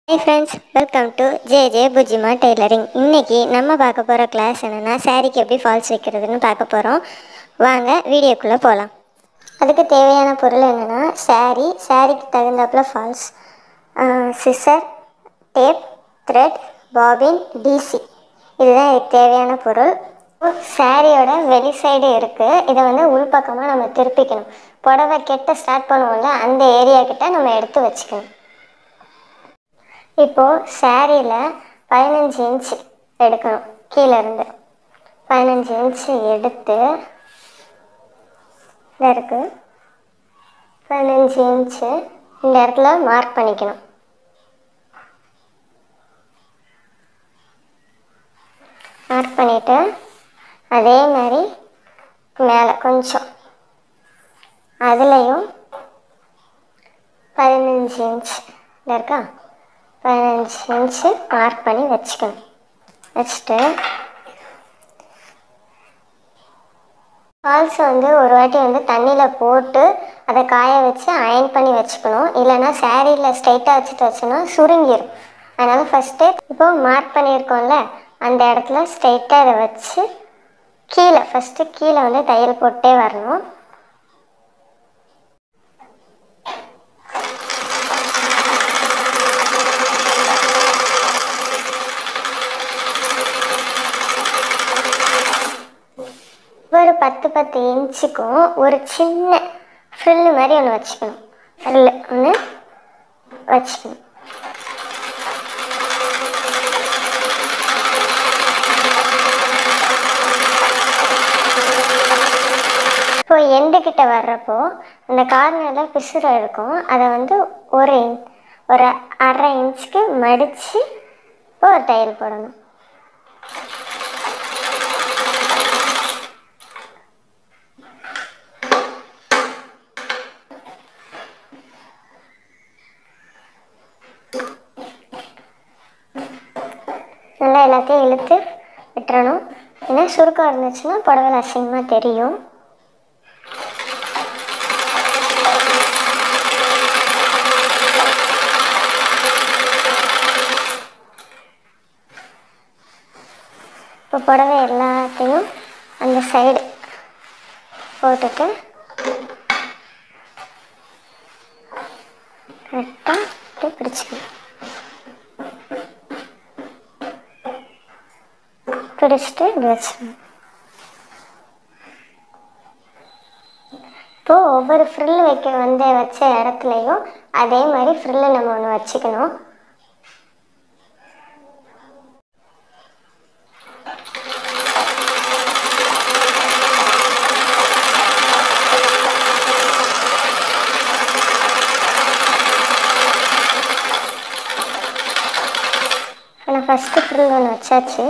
high friends welcome to J J Pujima tailoring இன்னைக்கு நம்ம பார்க்க போகிற கிளாஸ் என்னென்னா சாரீக்கு எப்படி ஃபால்ஸ் வைக்கிறதுன்னு பார்க்க போகிறோம் வாங்க வீடியோக்குள்ளே போகலாம் அதுக்கு தேவையான பொருள் என்னென்னா saree சாரீக்கு தகுந்தாப்புல falls scissor tape thread bobbin டிசி இதுதான் இதுக்கு தேவையான பொருள் சாரியோட வெளி சைடு இருக்குது இதை வந்து உள்பக்கமாக நம்ம திருப்பிக்கணும் புடவை கெட்ட ஸ்டார்ட் பண்ணுவோம்ல அந்த ஏரியா கிட்ட நம்ம எடுத்து வச்சுக்கணும் இப்போது சாரியில் பதினஞ்சு இன்ச் எடுக்கணும் கீழே இருந்து பதினஞ்சு இன்ச் எடுத்து இதில் இருக்கு பதினஞ்சு இன்ச்சு இந்த இடத்துல மார்க் பண்ணிக்கணும் மார்க் பண்ணிவிட்டு அதே மாதிரி மேலே கொஞ்சம் அதுலேயும் பதினஞ்சு இன்ச் இதில் இருக்கா பதினஞ்சு இன்ச்சு மார்க் பண்ணி வச்சுக்கணும் வச்சுட்டு ஃபால்ஸ் வந்து ஒரு வாட்டி வந்து தண்ணியில் போட்டு அதை காய வச்சு அயன் பண்ணி வச்சுக்கணும் இல்லைன்னா சாரியில் ஸ்ட்ரைட்டாக வச்சுட்டு வச்சோன்னா சுருங்கிடும் அதனால் ஃபஸ்ட்டு இப்போ மார்க் பண்ணியிருக்கோம்ல அந்த இடத்துல ஸ்ட்ரைட்டாக இதை வச்சு கீழே ஃபஸ்ட்டு கீழே வந்து தையல் போட்டே வரணும் ஒரு பத்து பத்து இன்ச்சுக்கும் ஒரு சின்ன ஃப்ரில்லு மாதிரி ஒன்று வச்சுக்கணும் ஃப்ரில்லு ஒன்று வச்சுக்கணும் இப்போ எண்டு கிட்ட வர்றப்போ அந்த கார்னரில் பிசுறு இருக்கும் அதை வந்து ஒரு இன் ஒரு அரை இன்ச்சுக்கு மடித்து இப்போ ஒரு தையல் போடணும் நல்லா எல்லாத்தையும் இழுத்து விட்டுறணும் ஏன்னா சுருக்கம் இருந்துச்சுன்னா புடவை அசிங்கமாக தெரியும் இப்போ புடவை எல்லாத்தையும் அந்த சைடு போட்டுட்டு கரெக்டாக இப்படி பிடிச்சிக்கணும் பிடிச்சிட்டு இப்படி வச்சிடணும் இப்போது ஒவ்வொரு ஃப்ரில் வைக்க வந்து வச்ச இடத்துலையும் அதே மாதிரி ஃப்ரில்லு நம்ம ஒன்று வச்சுக்கணும் நான் ஃபஸ்ட்டு ஃப்ரில் ஒன்று வச்சாச்சு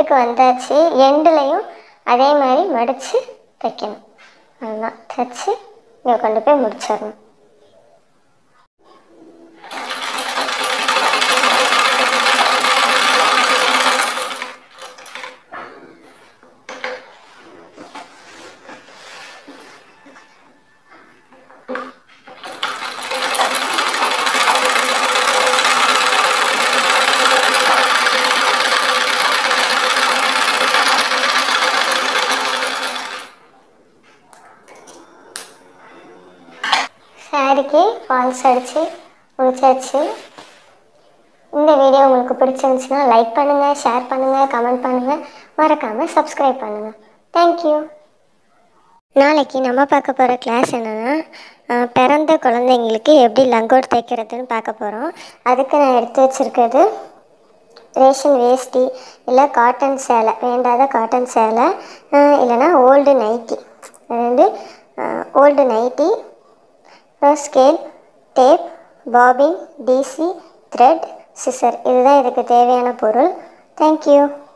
எண்டுக்கு வந்தாச்சு எண்டுலையும் அதே மாதிரி மடித்து தைக்கணும் அதுதான் தைச்சு இங்கே கொண்டு போய் முடிச்சிடணும் சாரிக்கு ஃபால்ஸ் அடித்து முடிச்சாச்சு இந்த வீடியோ உங்களுக்கு பிடிச்சிருந்துச்சுன்னா லைக் பண்ணுங்கள் ஷேர் பண்ணுங்கள் கமெண்ட் பண்ணுங்கள் மறக்காமல் சப்ஸ்கிரைப் பண்ணுங்கள் தேங்க்யூ நாளைக்கு நம்ம பார்க்க போகிற கிளாஸ் என்னென்னா பிறந்த குழந்தைங்களுக்கு எப்படி லங்கோட் தைக்கிறதுன்னு பார்க்க போகிறோம் அதுக்கு நான் எடுத்து வச்சுருக்கிறது ரேஷன் வேஷ்டி இல்லை காட்டன் சேலை வேண்டாத காட்டன் சேலை அஹ் இல்லைன்னா ஓல்டு நைட்டி ரெண்டு ஓல்டு நைட்டி அப்புறம் ஸ்கேல் டேப் பாபின் டிசி த்ரெட் சிசர் இதுதான் இதுக்கு தேவையான பொருள் தேங்க்யூ